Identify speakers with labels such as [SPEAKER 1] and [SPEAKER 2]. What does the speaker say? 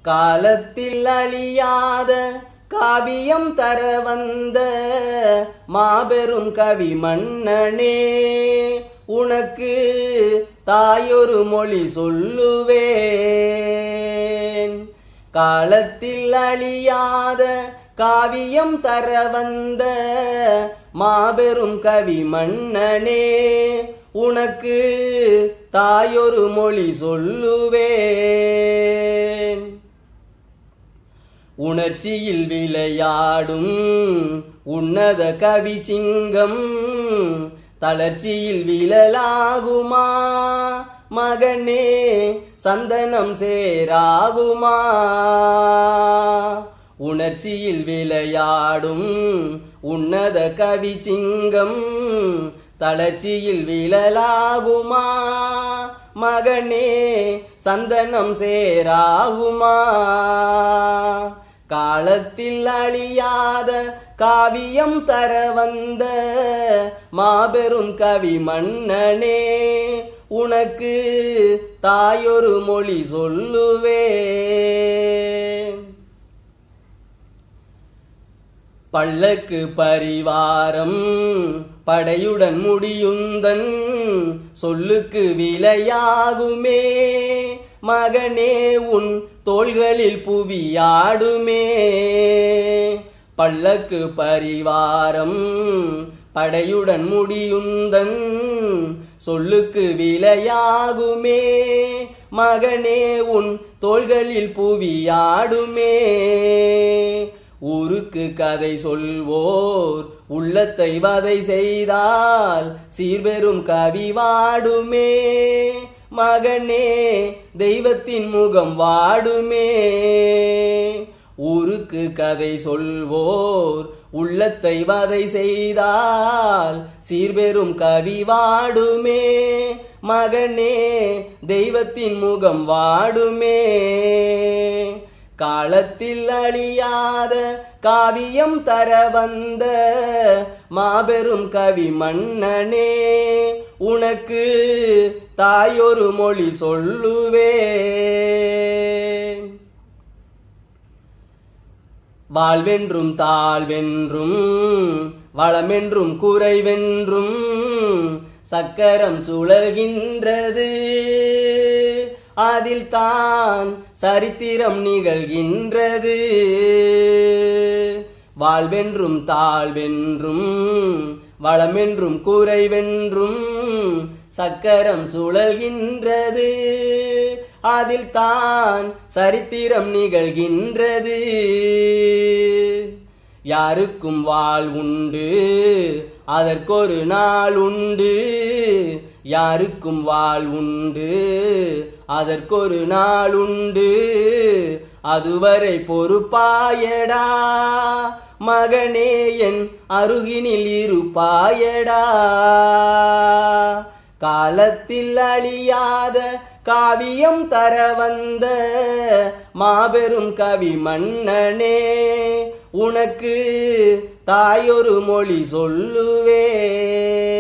[SPEAKER 1] காலத்தில் அழியாத காவியம் தர வந்த மாபெரும் கவி மன்னனே உனக்கு தாயொரு மொழி சொல்லுவேன் காலத்தில் அழியாத காவியம் தர வந்த மாபெரும் கவி மன்னனே உனக்கு தாயொரு மொழி சொல்லுவேன் உணர்ச்சியில் விளையாடும் உன்னத கவி சிங்கம் தளர்ச்சியில் விழலாகுமா மகனே சந்தனம் சேராகுமா உணர்ச்சியில் விளையாடும் உன்னத கவி சிங்கம் தளர்ச்சியில் விழலாகுமா மகனே சந்தனம் சேராகுமா காலத்தில் அழியாத காவியம் தர வந்த மாபெரும் கவி மன்னனே உனக்கு தாயொரு மொழி சொல்லுவேன் பல்லக்கு பரிவாரம் படையுடன் முடியுந்தன் சொல்லுக்கு விலையாகுமே மகனே உன் தோள்களில் புவியாடுமே பல்லக்கு பரிவாரம் படையுடன் முடியுந்தன் சொல்லுக்கு விலையாகுமே மகனே உன் தோள்களில் புவியாடுமே ஊருக்கு கதை சொல்வோர் உள்ளத்தை வதை செய்தால் சீர்பெரும் கவி வாடுமே மகனே தெய்வத்தின் முகம் வாடுமே ஊருக்கு கதை சொல்வோர் உள்ளத்தை வதை செய்தால் சீர்பெரும் கவி வாடுமே மகனே தெய்வத்தின் முகம் வாடுமே காலத்தில் அழியாத காவியம் தர வந்த மாபெரும் கவி மன்னனே உனக்கு தாயொரு மொழி சொல்லுவேன் வாழ்வென்றும் தாழ்வென்றும் வளமென்றும் குறைவென்றும் சக்கரம் சுழல்கின்றது அதில் தான் சரித்திரம் நிகழ்கின்றது வாழ்வென்றும் தாழ்வென்றும் வளமென்றும் குறைவென்றும் சக்கரம் சுழல்கின்றது அதில் தான் சரித்திரம் நிகழ்கின்றது யாருக்கும் வாழ் உண்டு அதற்கொரு நாள் உண்டு யாருக்கும் வாழ் உண்டு அதற்கொரு நாள் உண்டு அதுவரை பொறுப்பாயடா மகனே என் அருகினில் இருப்பாயடா காலத்தில் அழியாத காவியம் தர வந்த மாபெரும் கவி மன்னனே உனக்கு தாயொரு மொழி சொல்லுவே